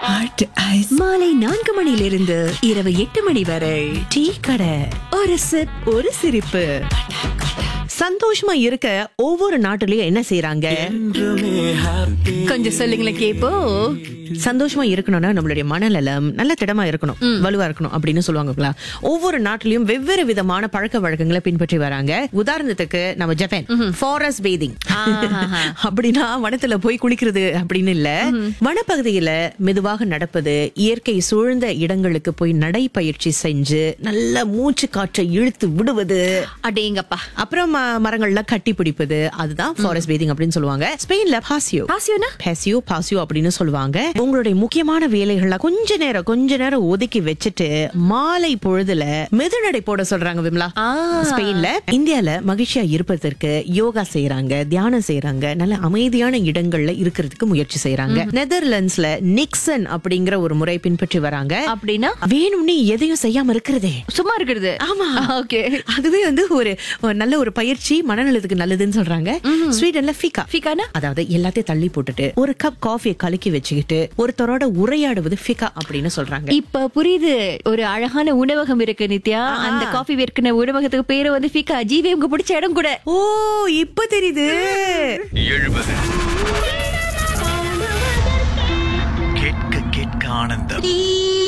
Hot ice மாலை நான்கு மணியிலிருந்து இரவு எட்டு மணி வரை டீ கடை ஒரு சிப் ஒரு சிரிப்பு சந்தோஷமா இருக்க ஒவ்வொரு நாட்டிலயும் என்ன செய்யறாங்க கொஞ்சம் சொல்லுங்களேன் கேப்போ சந்தோஷமா இருக்கணும்னா நம்மளுடைய மனநலம் நல்ல திடமா இருக்கணும் வலுவா இருக்கணும் அப்படின்னு சொல்லுவாங்களா ஒவ்வொரு நாட்டிலயும் வெவ்வேறு விதமான பழக்க வழக்கங்களை பின்பற்றி வராங்க உதாரணத்துக்கு நம்ம ஜப்பான் ஃபாரஸ்ட் பேதிங் அப்படின்னா வனத்துல போய் குளிக்கிறது அப்படின்னு இல்ல வனப்பகுதியில மெதுவாக நடப்பது இயற்கை சூழ்ந்த இடங்களுக்கு போய் நடைப்பயிற்சி செஞ்சு நல்ல மூச்சு காற்றை இழுத்து விடுவது அடேங்கப்பா அப்புறம் ம- மரங்கள்ல கட்டி பிடிப்பது அதுதான் ஃபாரஸ்ட் பேதிங் அப்படின்னு சொல்லுவாங்க ஸ்பெயின்ல பாசியோ பாசியோனா பேசியோ பாசியோ அப்படின்னு சொல்லுவாங்க உங்களுடைய முக்கியமான வேலைகள்ல கொஞ்ச நேரம் கொஞ்ச நேரம் ஒதுக்கி வச்சுட்டு மாலை பொழுதுல மெதுநடை போட சொல்றாங்க விமலா ஆ. ஸ்பெயின்ல இந்தியால மகிழ்ச்சியா இருப்பதற்கு யோகா செய்யறாங்க தியானம் செய்யறாங்க நல்ல அமைதியான இடங்கள்ல இருக்கிறதுக்கு முயற்சி செய்யறாங்க நெதர்லாண்ட்ஸ்ல நிக்சன் அப்படிங்கிற ஒரு முறை பின்பற்றி வராங்க அப்படின்னா வேணும்னே எதையும் செய்யாம இருக்கிறதே சும்மா இருக்கிறது ஆமா ஓகே அதுவே வந்து ஒரு ஒரு நல்ல ஒரு பயிற்சி மனநலத்துக்கு நல்லதுன்னு சொல்றாங்க ஸ்வீடன்ல ஃபிகா ஃபிகானா அதாவது எல்லாத்தையும் தள்ளி போட்டுட்டு ஒரு கப் காஃபியை கலக்கி வச்சுக்கிட்டு ஒருத்தரோட உரையாடுவது ஃபிகா அப்படின்னு சொல்றாங்க இப்ப புரியுது ஒரு அழகான உணவகம் இருக்கு நித்யா அந்த காஃபி விற்கிற உணவகத்துக்கு பேரு வந்து ஃபிகா ஜீவி உங்க பிடிச்ச இடம் கூட ஓ இப்ப தெரியுது எழுபது கேட்க கேட்க ஆனந்தம்